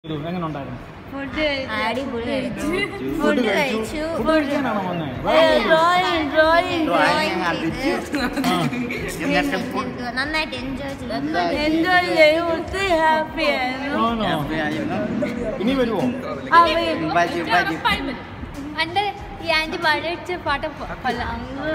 ഇത് എങ്ങനെ ഉണ്ടായിരുന്നു ഫുഡ് അടിപൊളി ഫുഡ് കഴിച്ചു ഫുഡ് കഴിക്കാനാണോ വന്നേ ഡ്രോയിങ് ഡ്രോയിങ് ഡ്രോയിങ് കളിച്ചു എന്നിട്ട് നന്നായിട്ട് എൻജോയ് ചെയ്തു എൻജോയ് ചെയ്ത് ഒത്തിരി ഹാപ്പി ആയിരുന്നു ആണോ ഇനി വരുമോ ബജി ബജി എന്റെ ഈ ആന്റി പാടിച്ച പാട്ട് കൊള്ളാം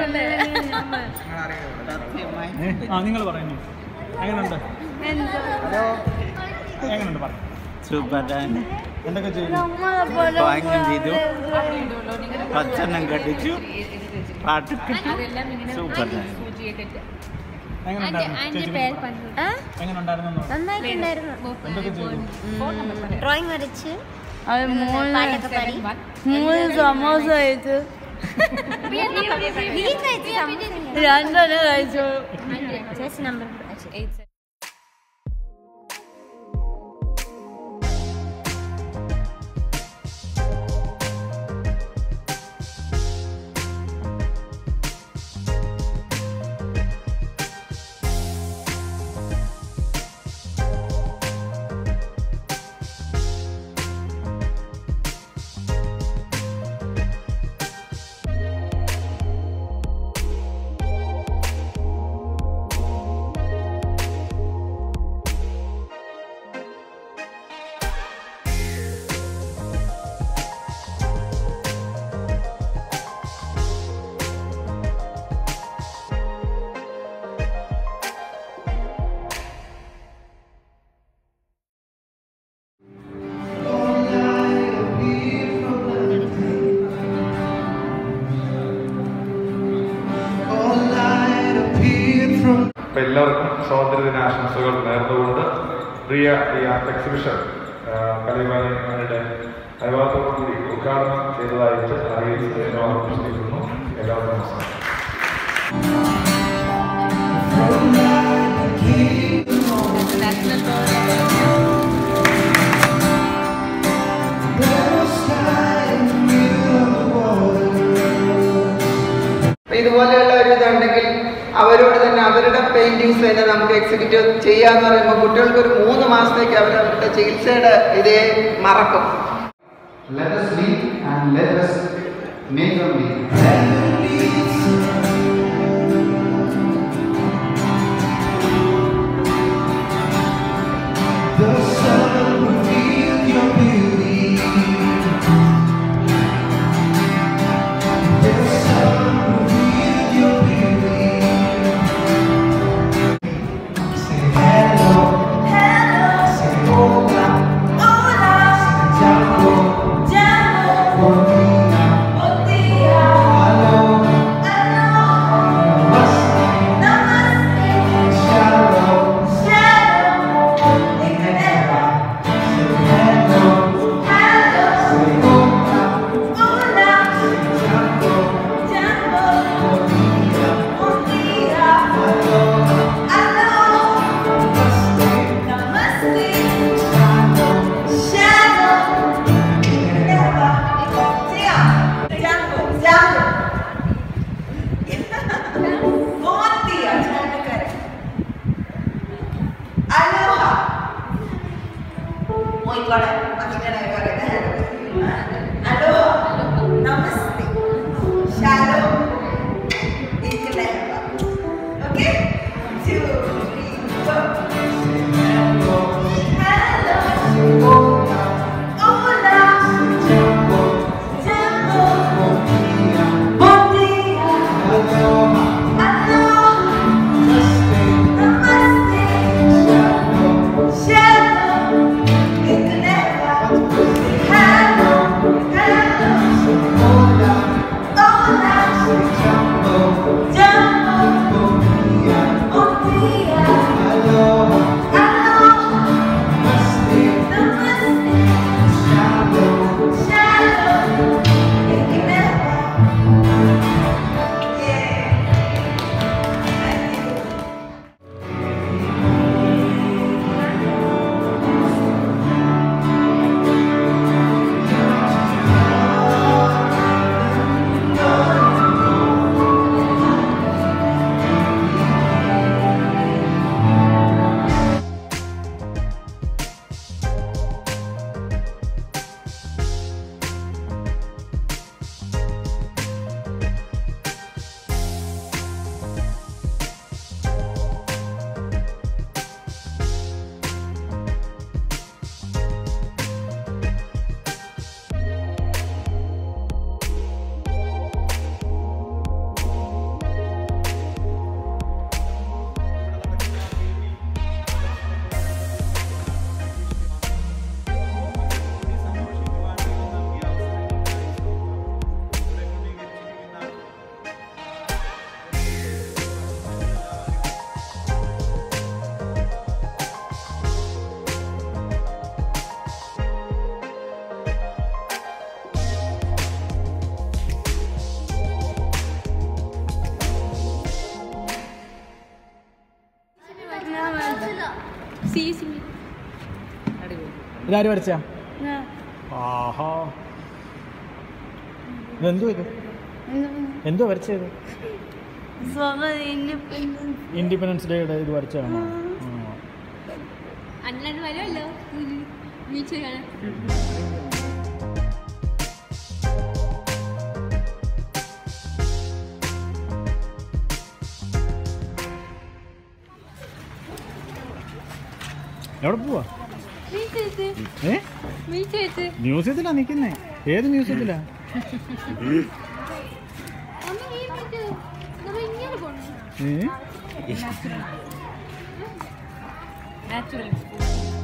ഏ? ആ നിങ്ങൾ പറയുന്നു എങ്ങനെയുണ്ട് എങ്ങനെയുണ്ട് പറ സൂപ്പർ എന്തൊക്കെ ചെയ്യുന്നു ഡ്രോയിങ് ചെയ്തു ഭക്ഷണം കടിച്ചു പാട്ട് സൂപ്പർ എങ്ങനെയുണ്ടായിരുന്നു ആന്റി ചേച്ചി പേര് പറഞ്ഞു എങ്ങനെയുണ്ടായിരുന്നു നന്നായിട്ടുണ്ടായിരുന്നു എന്തൊക്കെ ചെയ്തു ഡ്രോയിങ് വരച്ച് അത് മൂന്ന് പാട്ടൊക്കെ പാടി മൂന്ന് സമോസ കഴിച്ചു നീ കഴിച്ച രണ്ടെണ്ണം കഴിച്ചു ചേച്ചി നമ്പർ അപ്പൊ എല്ലാവർക്കും സ്വാതന്ത്ര്യ ദിന ആശംസകൾ നേർന്നുകൊണ്ട് പ്രിയ ഈ ആർട്ട് എക്സിബിഷൻ കലിമാനിയുടെ അനുവാദത്തോടുകൂടി ഉദ്ഘാടനം ചെയ്തതായിട്ട് അറിയിച്ചതിന് ഓർമ്മിച്ചിരിക്കുന്നു എല്ലാവർക്കും നമസ്കാരം അപ്പൊ ഇതുപോലെയുള്ള ഒരു ഇതുണ്ടെങ്കിൽ അവരോട് തന്നെ അവരുടെ പെയിന്റിങ്സ് തന്നെ നമുക്ക് എക്സിക്യൂട്ട് ചെയ്യാന്ന് പറയുമ്പോൾ കുട്ടികൾക്ക് ഒരു മൂന്ന് മാസത്തേക്ക് അവർ അവരുടെ ചികിത്സയുടെ ഇതേ മറക്കും Let us lead and let us make them lead. Hello. ഇതാര് വരച്ചാ ഞാൻ ആഹാ ഇതെന്തോ ഇത് എന്തോ വരച്ചത് സ്വന്തം ഇൻഡിപെൻഡൻസ് ഇൻഡിപെൻഡൻസ് ഡേയുടെ ഇത് വരച്ചതാണോ അണ്ണൻ വരുമല്ലോ ബീച്ച് കാണാൻ എവിടെ പോവാ ബീച്ച് വെച്ച് ഏ ബീച്ച് വെച്ച് മ്യൂസിയത്തിലാ നിൽക്കുന്നേ ഏത് മ്യൂസിയത്തിലാ അമ്മ ഈ ബീച്ച് നമ്മൾ ഇങ്ങനെ പോകണം ഏ നാച്ചുറൽ